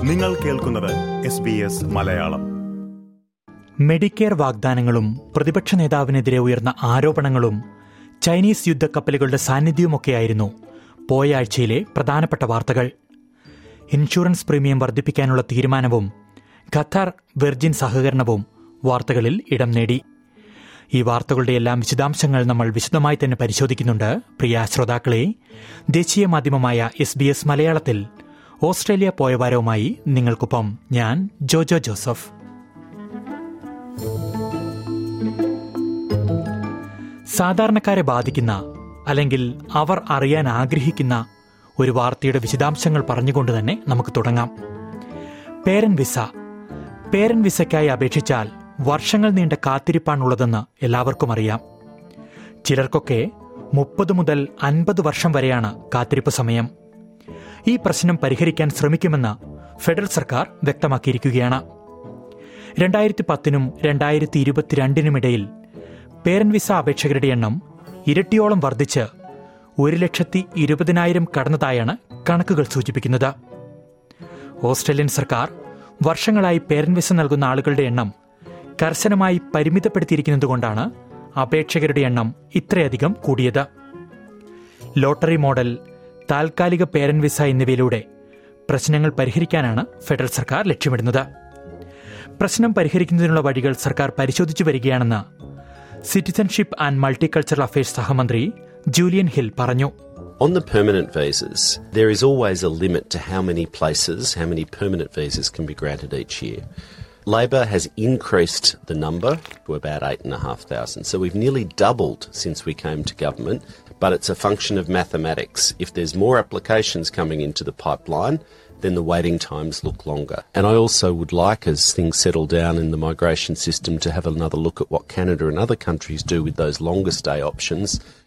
നിങ്ങൾ കേൾക്കുന്നത് S B S Malayalam Medicare വാഗ്ദാനങ്ങളും പ്രതിപക്ഷ നേതാവിനെതിരെ ഉയർന്ന ആരോപണങ്ങളും ചൈനീസ് യുദ്ധക്കപ്പലുകളുടെ സാന്നിധ്യവുമൊക്കെയായിരുന്നു പോയ ആഴ്ചയിലെ പ്രധാനപ്പെട്ട വാർത്തകൾ ഇൻഷുറൻസ് പ്രീമിയം വർദ്ധിപ്പിക്കാനുള്ള തീരുമാനവും ഖത്തർ വെർജിൻ സഹകരണവും വാർത്തകളിൽ ഇടം നേടി ഈ വാർത്തകളുടെ എല്ലാം വിശദാംശങ്ങൾ നമ്മൾ വിശദമായി തന്നെ പരിശോധിക്കുന്നുണ്ട് പ്രിയ ശ്രോതാക്കളെ ദേശീയ മാധ്യമമായ എസ് ബി എസ് മലയാളത്തിൽ ഓസ്ട്രേലിയ പോയ വാരവുമായി നിങ്ങൾക്കൊപ്പം ഞാൻ ജോജോ ജോസഫ് സാധാരണക്കാരെ ബാധിക്കുന്ന അല്ലെങ്കിൽ അവർ അറിയാൻ ആഗ്രഹിക്കുന്ന ഒരു വാർത്തയുടെ വിശദാംശങ്ങൾ പറഞ്ഞുകൊണ്ട് തന്നെ നമുക്ക് തുടങ്ങാം പേരൻ വിസ പേരൻ വിസയ്ക്കായി അപേക്ഷിച്ചാൽ വർഷങ്ങൾ നീണ്ട കാത്തിരിപ്പാണുള്ളതെന്ന് എല്ലാവർക്കും അറിയാം ചിലർക്കൊക്കെ മുപ്പത് മുതൽ അൻപത് വർഷം വരെയാണ് കാത്തിരിപ്പ് സമയം ഈ പ്രശ്നം പരിഹരിക്കാൻ ശ്രമിക്കുമെന്ന് ഫെഡറൽ സർക്കാർ വ്യക്തമാക്കിയിരിക്കുകയാണ് രണ്ടായിരത്തി പത്തിനും രണ്ടായിരത്തി ഇരുപത്തിരണ്ടിനുമിടയിൽ പേരൻ വിസ അപേക്ഷകരുടെ എണ്ണം ഇരട്ടിയോളം വർദ്ധിച്ച് ഒരു ലക്ഷത്തി ഇരുപതിനായിരം കടന്നതായാണ് കണക്കുകൾ സൂചിപ്പിക്കുന്നത് ഓസ്ട്രേലിയൻ സർക്കാർ വർഷങ്ങളായി പേരൻ വിസ നൽകുന്ന ആളുകളുടെ എണ്ണം കർശനമായി പരിമിതപ്പെടുത്തിയിരിക്കുന്നതുകൊണ്ടാണ് അപേക്ഷകരുടെ എണ്ണം ഇത്രയധികം കൂടിയത് ലോട്ടറി മോഡൽ താൽക്കാലിക പേരൻ വിസ എന്നിവയിലൂടെ പ്രശ്നങ്ങൾ പരിഹരിക്കാനാണ് ഫെഡറൽ സർക്കാർ ലക്ഷ്യമിടുന്നത് പ്രശ്നം പരിഹരിക്കുന്നതിനുള്ള വഴികൾ സർക്കാർ പരിശോധിച്ചു വരികയാണെന്ന് സിറ്റിസൺഷിപ്പ് ആൻഡ് മൾട്ടികൾച്ചറൽ അഫയേഴ്സ് സഹമന്ത്രി ജൂലിയൻ ഹിൽ പറഞ്ഞു On the permanent visas, there is always a limit to how many places, how many permanent visas can be granted each year. Labor has increased the number to about 8,500. So we've nearly doubled since we came to government, but it's a function of mathematics. If there's more applications coming into the pipeline, then the waiting times look longer. And I also would like, as things settle down in the migration system, to have another look at what Canada and other countries do with those longer stay options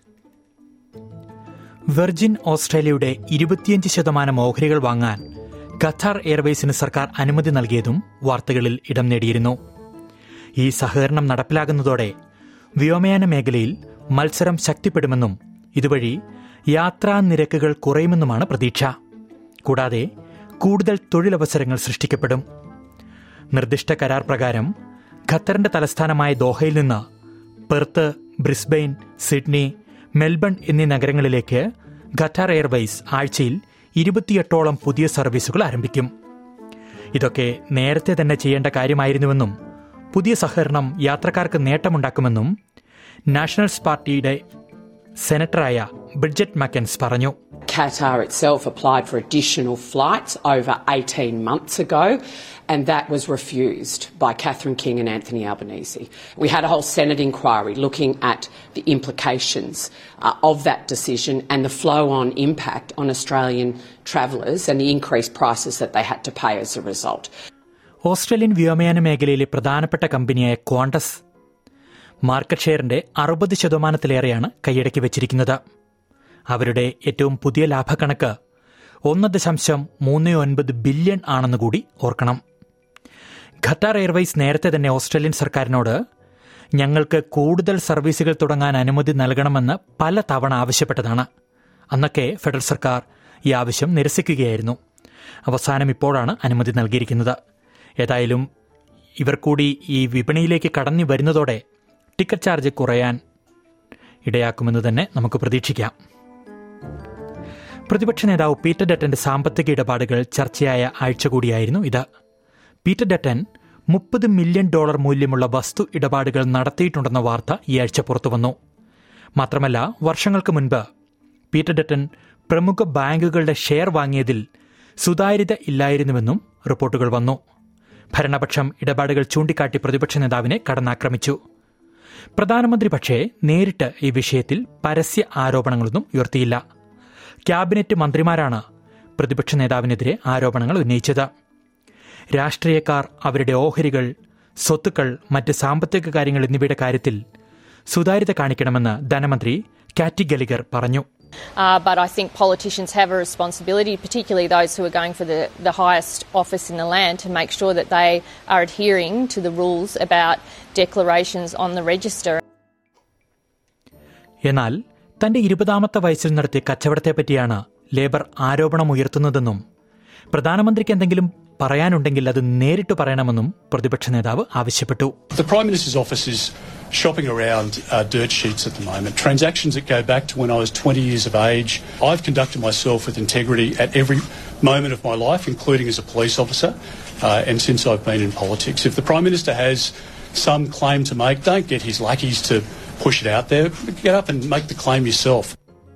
Virgin ഓസ്ട്രേലിയയുടെ ഇരുപത്തിയഞ്ച് ശതമാനം ഓഹരികൾ വാങ്ങാൻ ഖത്താർ എയർവേസിന് സർക്കാർ അനുമതി നൽകിയതും വാർത്തകളിൽ ഇടം നേടിയിരുന്നു ഈ സഹകരണം നടപ്പിലാകുന്നതോടെ വ്യോമയാന മേഖലയിൽ മത്സരം ശക്തിപ്പെടുമെന്നും ഇതുവഴി യാത്രാ നിരക്കുകൾ കുറയുമെന്നുമാണ് പ്രതീക്ഷ കൂടാതെ കൂടുതൽ തൊഴിലവസരങ്ങൾ സൃഷ്ടിക്കപ്പെടും നിർദ്ദിഷ്ട കരാർ പ്രകാരം ഖത്തറിന്റെ തലസ്ഥാനമായ ദോഹയിൽ നിന്ന് പെർത്ത് ബ്രിസ്ബെയിൻ സിഡ്നി മെൽബൺ എന്നീ നഗരങ്ങളിലേക്ക് ഖത്താർ എയർവേസ് ആഴ്ചയിൽ ഇരുപത്തിയെട്ടോളം പുതിയ സർവീസുകൾ ആരംഭിക്കും ഇതൊക്കെ നേരത്തെ തന്നെ ചെയ്യേണ്ട കാര്യമായിരുന്നുവെന്നും പുതിയ സഹകരണം യാത്രക്കാർക്ക് നേട്ടമുണ്ടാക്കുമെന്നും നാഷണൽസ് പാർട്ടിയുടെ സെനറ്ററായ ബ്രിഡ്ജറ്റ് മക്കൻസ് പറഞ്ഞു Qatar itself applied for additional flights over 18 months ago, and that was refused by Catherine King and Anthony Albanese. We had a whole Senate inquiry looking at the implications uh, of that decision and the flow on impact on Australian travellers and the increased prices that they had to pay as a result. Australian വ്യോമയാന മേഖലയിലെ പ്രധാനപ്പെട്ട കമ്പനിയായ Qantas market ഷെയറിന്റെ അറുപത് ശതമാനത്തിലേറെയാണ് കൈയടക്കി വച്ചിരിക്കുന്നത് അവരുടെ ഏറ്റവും പുതിയ ലാഭക്കണക്ക് ഒന്ന് ദശാംശം മൂന്ന് ഒൻപത് ബില്യൺ ആണെന്ന് കൂടി ഓർക്കണം ഖത്താർ എയർവേസ് നേരത്തെ തന്നെ ഓസ്ട്രേലിയൻ സർക്കാരിനോട് ഞങ്ങൾക്ക് കൂടുതൽ സർവീസുകൾ തുടങ്ങാൻ അനുമതി നൽകണമെന്ന് പല തവണ ആവശ്യപ്പെട്ടതാണ് അന്നൊക്കെ ഫെഡറൽ സർക്കാർ ഈ ആവശ്യം നിരസിക്കുകയായിരുന്നു അവസാനം ഇപ്പോഴാണ് അനുമതി നൽകിയിരിക്കുന്നത് ഏതായാലും ഇവർ കൂടി ഈ വിപണിയിലേക്ക് കടന്നു വരുന്നതോടെ ടിക്കറ്റ് ചാർജ് കുറയാൻ ഇടയാക്കുമെന്ന് തന്നെ നമുക്ക് പ്രതീക്ഷിക്കാം പ്രതിപക്ഷ നേതാവ് പീറ്റർ ഡട്ടന്റെ സാമ്പത്തിക ഇടപാടുകൾ ചർച്ചയായ ആഴ്ച കൂടിയായിരുന്നു ഇത് പീറ്റർ ഡട്ടൻ മുപ്പത് മില്യൺ ഡോളർ മൂല്യമുള്ള വസ്തു ഇടപാടുകൾ നടത്തിയിട്ടുണ്ടെന്ന വാർത്ത ഈ ആഴ്ച പുറത്തുവന്നു മാത്രമല്ല വർഷങ്ങൾക്ക് മുൻപ് പീറ്റർ ഡട്ടൻ പ്രമുഖ ബാങ്കുകളുടെ ഷെയർ വാങ്ങിയതിൽ സുതാര്യത ഇല്ലായിരുന്നുവെന്നും റിപ്പോർട്ടുകൾ വന്നു ഭരണപക്ഷം ഇടപാടുകൾ ചൂണ്ടിക്കാട്ടി പ്രതിപക്ഷ നേതാവിനെ കടന്നാക്രമിച്ചു പ്രധാനമന്ത്രി പക്ഷേ നേരിട്ട് ഈ വിഷയത്തിൽ പരസ്യ ആരോപണങ്ങളൊന്നും ഉയർത്തിയില്ല ക്യാബിനറ്റ് മന്ത്രിമാരാണ് പ്രതിപക്ഷ നേതാവിനെതിരെ ആരോപണങ്ങൾ ഉന്നയിച്ചത് രാഷ്ട്രീയക്കാർ അവരുടെ ഓഹരികൾ സ്വത്തുക്കൾ മറ്റ് സാമ്പത്തിക കാര്യങ്ങൾ എന്നിവയുടെ കാര്യത്തിൽ സുതാര്യത കാണിക്കണമെന്ന് ധനമന്ത്രി കാറ്റി ഗലിഗർ പറഞ്ഞു Uh, but I think politicians have a responsibility, particularly those who are going for the, the highest office in the land, to make sure that they are adhering to the rules about declarations on the register. എന്നാൽ തന്റെ ഇരുപതാമത്തെ വയസ്സിൽ നടത്തിയ കച്ചവടത്തെപ്പറ്റിയാണ് labour ആരോപണമുയർത്തുന്നതെന്നും പ്രധാനമന്ത്രിക്ക് എന്തെങ്കിലും പറയാനുണ്ടെങ്കിൽ അത് നേരിട്ട് പറയണമെന്നും പ്രതിപക്ഷ നേതാവ് ആവശ്യപ്പെട്ടു The Prime Minister's office is shopping around uh, dirt sheets at the moment, transactions that go back to when I was 20 years of age. I've conducted myself with integrity at every moment of my life, including as a police officer uh, and since I've been in politics. If the Prime Minister has some claim to make, don't get his lackeys to push it out there. Get up and make the claim yourself.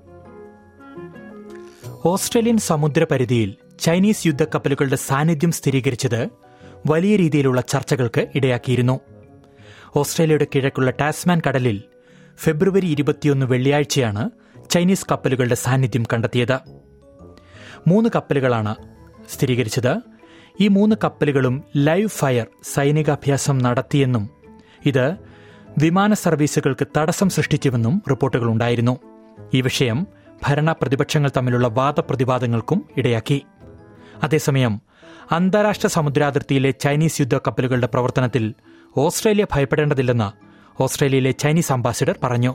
Australian സമുദ്രപരിധിയിൽ Chinese യുദ്ധക്കപ്പലുകളുടെ സാന്നിധ്യം സ്ഥിരീകരിച്ചത് വലിയ രീതിയിലുള്ള ചർച്ചകൾക്ക് ഇടയാക്കിയിരുന്നു ഓസ്ട്രേലിയയുടെ കിഴക്കുള്ള Tasman കടലിൽ ഫെബ്രുവരി ഇരുപത്തിയൊന്ന് വെള്ളിയാഴ്ചയാണ് ചൈനീസ് കപ്പലുകളുടെ സാന്നിധ്യം കണ്ടെത്തിയത് മൂന്ന് കപ്പലുകളാണ് സ്ഥിരീകരിച്ചത് ഈ മൂന്ന് കപ്പലുകളും ലൈവ് ഫയർ സൈനികാഭ്യാസം നടത്തിയെന്നും ഇത് വിമാന സർവീസുകൾക്ക് തടസ്സം സൃഷ്ടിച്ചുവെന്നും റിപ്പോർട്ടുകളുണ്ടായിരുന്നു ഈ വിഷയം ഭരണ പ്രതിപക്ഷങ്ങൾ തമ്മിലുള്ള വാദപ്രതിവാദങ്ങൾക്കും ഇടയാക്കി അതേസമയം അന്താരാഷ്ട്ര സമുദ്രാതിർത്തിയിലെ ചൈനീസ് യുദ്ധക്കപ്പലുകളുടെ പ്രവർത്തനത്തിൽ ഓസ്ട്രേലിയ ഭയപ്പെടേണ്ടതില്ലെന്ന് ഓസ്ട്രേലിയയിലെ ചൈനീസ് അംബാസിഡർ പറഞ്ഞു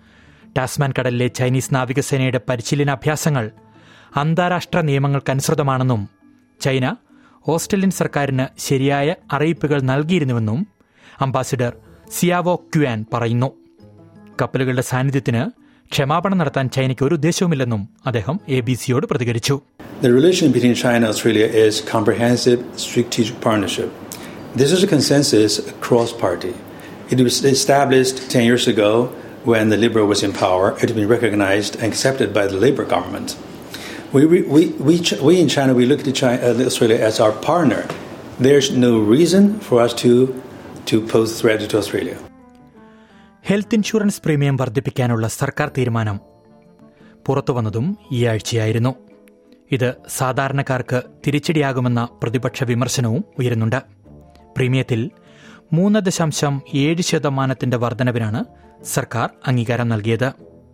ടാസ്മാൻ കടലിലെ ചൈനീസ് നാവികസേനയുടെ പരിശീലനാഭ്യാസങ്ങൾ അന്താരാഷ്ട്ര നിയമങ്ങൾക്കനുസൃതമാണെന്നും ചൈന ഓസ്ട്രേലിയൻ സർക്കാരിന് ശരിയായ അറിയിപ്പുകൾ നൽകിയിരുന്നുവെന്നും അംബാസിഡർ സിയാവോ ക്യുവാൻ പറയുന്നു കപ്പലുകളുടെ സാന്നിധ്യത്തിന് ക്ഷമാപണം നടത്താൻ ചൈനയ്ക്ക് ഒരു ഉദ്ദേശവുമില്ലെന്നും അദ്ദേഹം എ ബി സിയോട് പ്രതികരിച്ചു The relation between China and Australia is comprehensive strategic partnership. This is a consensus across party. It was established 10 years ago when the Liberal was in power. It has been recognized and accepted by the Labour government. We, we, we, we, we in China, we look at China, uh, Australia as our partner. There's no reason for us to, to pose a threat to Australia. Health insurance premium വർദ്ധിപ്പിക്കാനുള്ള സർക്കാർ തീരുമാനം പുറത്തുവന്നതും ഈ ആഴ്ചയായിരുന്നു ഇത് സാധാരണക്കാർക്ക് തിരിച്ചടിയാകുമെന്ന പ്രതിപക്ഷ വിമർശനവും ഉയരുന്നുണ്ട് പ്രീമിയത്തിൽ മൂന്ന് ദശാംശം ഏഴ് ശതമാനത്തിന്റെ വർധനവിനാണ് സർക്കാർ അംഗീകാരം നൽകിയത്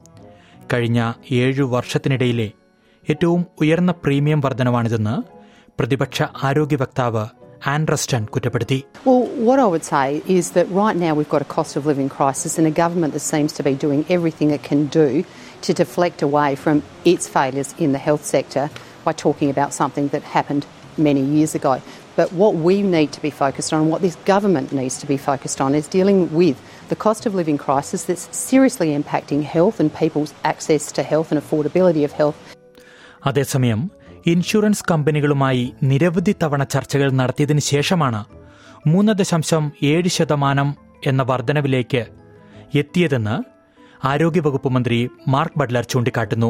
കഴിഞ്ഞ ഏഴു വർഷത്തിനിടയിലെ ഏറ്റവും ഉയർന്ന പ്രീമിയം വർധനവാണിതെന്ന് പ്രതിപക്ഷ ആരോഗ്യ വക്താവ് ആൻഡ്രസ്റ്റൺ കുറ്റപ്പെടുത്തി Well, what I would say is that right now we've got a cost of living crisis and a government that seems to be doing everything it can do to deflect away from its failures in the health sector by talking about something that happened many years ago. But what we need to be focused on, what this government needs to be focused on, is dealing with the cost of living crisis that's seriously impacting health and people's access to health and affordability of health. അതേസമയം insurance കമ്പനികളുമായി നിരവധി തവണ ചർച്ചകൾ നടത്തിയതിനു ശേഷമാണ് മൂന്ന് ദശാംശം ഏഴ് ശതമാനം എന്ന വർധനവിലേക്ക് എത്തിയതെന്ന് ആരോഗ്യവകുപ്പ് മന്ത്രി മാർക്ക് ബട്ട്ലർ ചൂണ്ടിക്കാട്ടുന്നു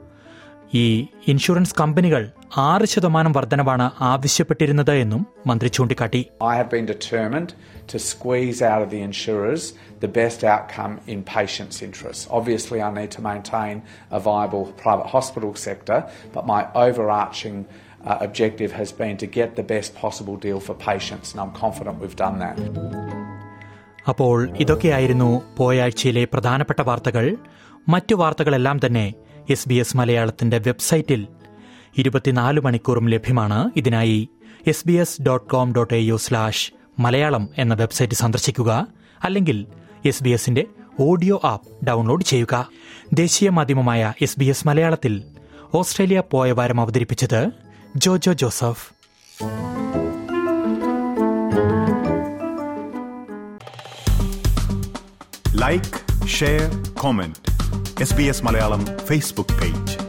ഈ ഇൻഷുറൻസ് കമ്പനികൾ ആറ് ശതമാനം വർധനവാണ് ആവശ്യപ്പെട്ടിരുന്നത് എന്നും മന്ത്രി ചൂണ്ടിക്കാട്ടി I have been determined to squeeze out of the insurers the best outcome in patients' interests. Obviously, I need to maintain a viable private hospital sector, but my overarching uh, objective has been to get the best possible deal for patients, and I'm confident we've done that. അപ്പോൾ ഇതൊക്കെയായിരുന്നു പോയാഴ്ചയിലെ പ്രധാനപ്പെട്ട വാർത്തകൾ മറ്റു വാർത്തകളെല്ലാം തന്നെ S B S മലയാളത്തിന്റെ വെബ്സൈറ്റിൽ ഇരുപത്തിനാല് മണിക്കൂറും ലഭ്യമാണ് ഇതിനായി S B S dot com dot A U slash Malayalam എന്ന വെബ്സൈറ്റ് സന്ദർശിക്കുക അല്ലെങ്കിൽ എസ് ബി എസിന്റെ ഓഡിയോ ആപ്പ് ഡൗൺലോഡ് ചെയ്യുക ദേശീയ മാധ്യമമായ എസ് ബി എസ് മലയാളത്തിൽ ഓസ്ട്രേലിയ പോയ വാരം അവതരിപ്പിച്ചത് Jojo Joseph like share comment S B S Malayalam Facebook page